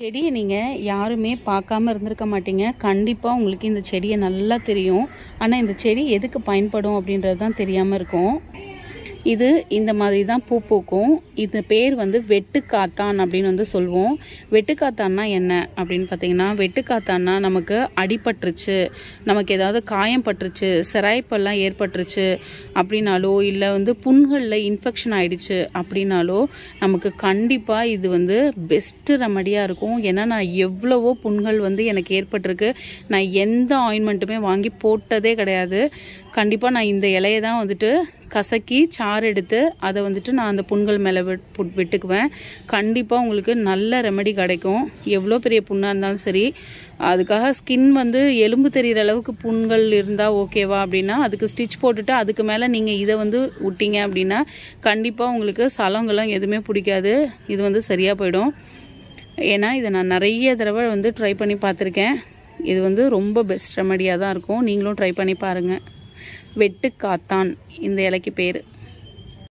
செடியை நீங்கள் யாருமே பார்க்காம இருந்திருக்க மாட்டீங்க கண்டிப்பாக உங்களுக்கு இந்த செடியை நல்லா தெரியும் ஆனால் இந்த செடி எதுக்கு பயன்படும் அப்படின்றது தான் தெரியாமல் இருக்கும் இது இந்த மாதிரி தான் பூ பூக்கும் இது பேர் வந்து வெட்டுக்காத்தான் அப்படின்னு வந்து சொல்லுவோம் வெட்டுக்காத்தான்னா என்ன அப்படின்னு பார்த்தீங்கன்னா வெட்டுக்காத்தான்னா நமக்கு அடிபட்டுருச்சு நமக்கு ஏதாவது காயம் பட்டுருச்சு சிராய்ப்பெல்லாம் ஏற்பட்டுருச்சு அப்படின்னாலோ இல்லை வந்து புண்களில் இன்ஃபெக்ஷன் ஆயிடுச்சு அப்படின்னாலோ நமக்கு கண்டிப்பாக இது வந்து பெஸ்ட்டு ரெமடியாக இருக்கும் ஏன்னா நான் எவ்வளவோ புண்கள் வந்து எனக்கு ஏற்பட்டிருக்கு நான் எந்த ஆயின்மெண்ட்டுமே வாங்கி போட்டதே கிடையாது கண்டிப்பாக நான் இந்த இலையை தான் வந்துட்டு கசக்கி சாறு எடுத்து அதை வந்துட்டு நான் அந்த புண்கள் மேலே விட் புட் விட்டுக்குவேன் கண்டிப்பாக உங்களுக்கு நல்ல ரெமெடி கிடைக்கும் எவ்வளோ பெரிய புண்ணாக இருந்தாலும் சரி அதுக்காக ஸ்கின் வந்து எலும்பு தெரிகிற அளவுக்கு புண்கள் இருந்தால் ஓகேவா அப்படின்னா அதுக்கு ஸ்டிச் போட்டுட்டு அதுக்கு மேலே நீங்கள் இதை வந்து விட்டீங்க அப்படின்னா கண்டிப்பாக உங்களுக்கு சலங்கெல்லாம் எதுவுமே பிடிக்காது இது வந்து சரியாக போயிடும் ஏன்னா இதை நான் நிறைய தடவை வந்து ட்ரை பண்ணி பார்த்துருக்கேன் இது வந்து ரொம்ப பெஸ்ட் ரெமடியாக தான் இருக்கும் நீங்களும் ட்ரை பண்ணி பாருங்கள் வெட்டுக்காத்தான் இந்த இலைக்கு பேர்